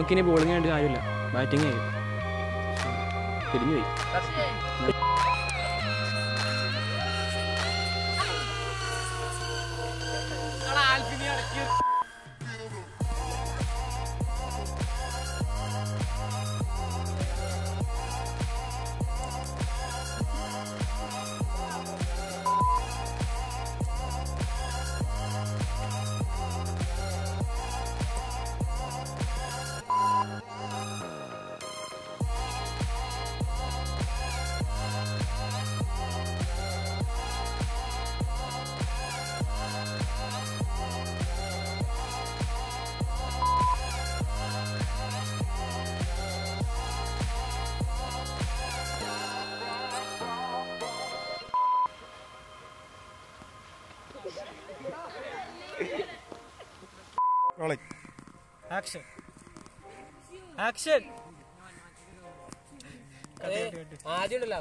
നമുക്കിനി ബോളിംഗ് ആയിട്ട് കാര്യമില്ല ബാറ്റിംഗ് ചെയ്യും തിരിഞ്ഞു പോയി ആക്ഷൻ ആക്ഷൻ ആദ്യം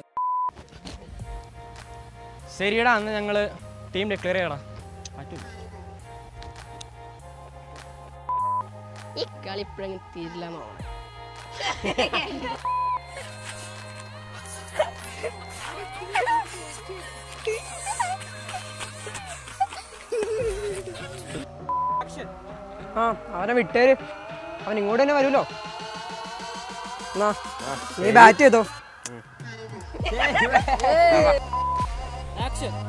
ശരിയടാ അന്ന് ഞങ്ങൾ ടീം ഡിക്ലെയർ ചെയ്യടാ പറ്റൂല ഈ കളി ഇപ്പോഴെങ്കിലും തീരില്ല എന്നാണ് ആ അവനെ വിട്ടേര് അവൻ ഇങ്ങോട്ട് തന്നെ വരുമല്ലോ എന്നാ നീ ബാറ്റ് ചെയ്തോ ആക്ഷൻ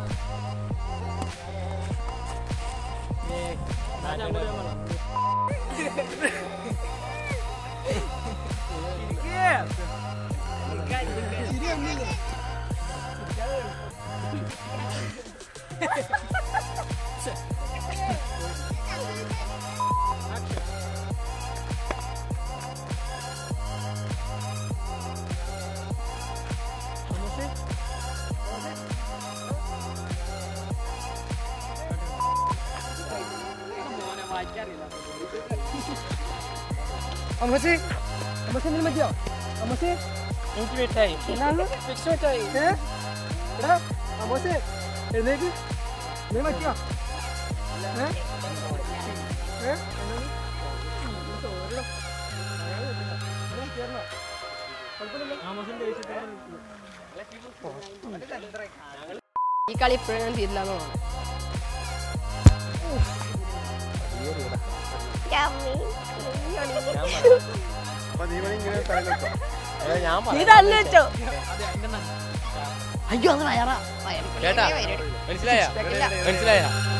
അമ്മച്ചി അമ്മച്ചി എന്തെങ്കിലും പറ്റിയോ അമ്മച്ചി എനിക്ക് വിട്ടായി എന്നാണ് ഫിക്സ് വിട്ടായി ഏ എടാ അമ്മച്ചി എഴുന്നേക്ക് എന്തെങ്കിലും പറ്റിയോ ഏ ഏ എന്താണ്? ചോരലോ. എന്തെങ്കിലും പറ്റിയായിരുന്നോ? കുഴപ്പമില്ലല്ലോ. ഈ കളി ഇപ്പോഴെങ്കിലും തീരില്ല എന്നാണ് നീ തന്നെ വെച്ചോ അയ്യോ അത് വയറാ വയറ് കേട്ടാ? വയറ് മനസ്സിലായ ഇഷ്ടപ്പെട്ടില്ല. മനസ്സിലായ